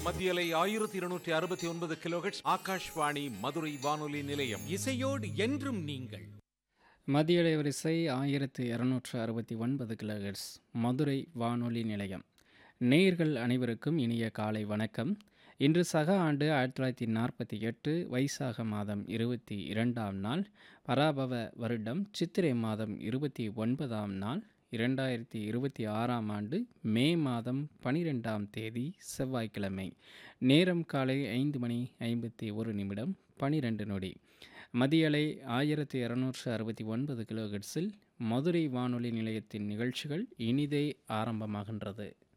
மத்தியலை ஆயிரத்தி இருநூற்றி அறுபத்தி ஒன்பது கிலோஹெட்ஸ் ஆகாஷ்வாணி மதுரை வானொலி நிலையம் இசையோடு என்றும் நீங்கள் மத்திய அலைவரிசை ஆயிரத்து இரநூற்று அறுபத்தி ஒன்பது கிலோஹெர்ட்ஸ் மதுரை வானொலி நிலையம் நேயர்கள் அனைவருக்கும் இனிய காலை வணக்கம் இன்று சக ஆண்டு ஆயிரத்தி தொள்ளாயிரத்தி நாற்பத்தி எட்டு வைசாக மாதம் இருபத்தி இரண்டாம் நாள் பராபவ வருடம் சித்திரை மாதம் இருபத்தி ஒன்பதாம் நாள் இரண்டாயிரத்தி இருபத்தி ஆறாம் ஆண்டு மே மாதம் பனிரெண்டாம் தேதி செவ்வாய்க்கிழமை நேரம் காலை ஐந்து மணி ஐம்பத்தி ஒரு நிமிடம் பனிரெண்டு நொடி மதியலை ஆயிரத்தி இரநூற்று அறுபத்தி ஒன்பது கிலோஹெர்ட்ஸில் மதுரை வானொலி நிலையத்தின் நிகழ்ச்சிகள் இனிதே ஆரம்பமாகின்றது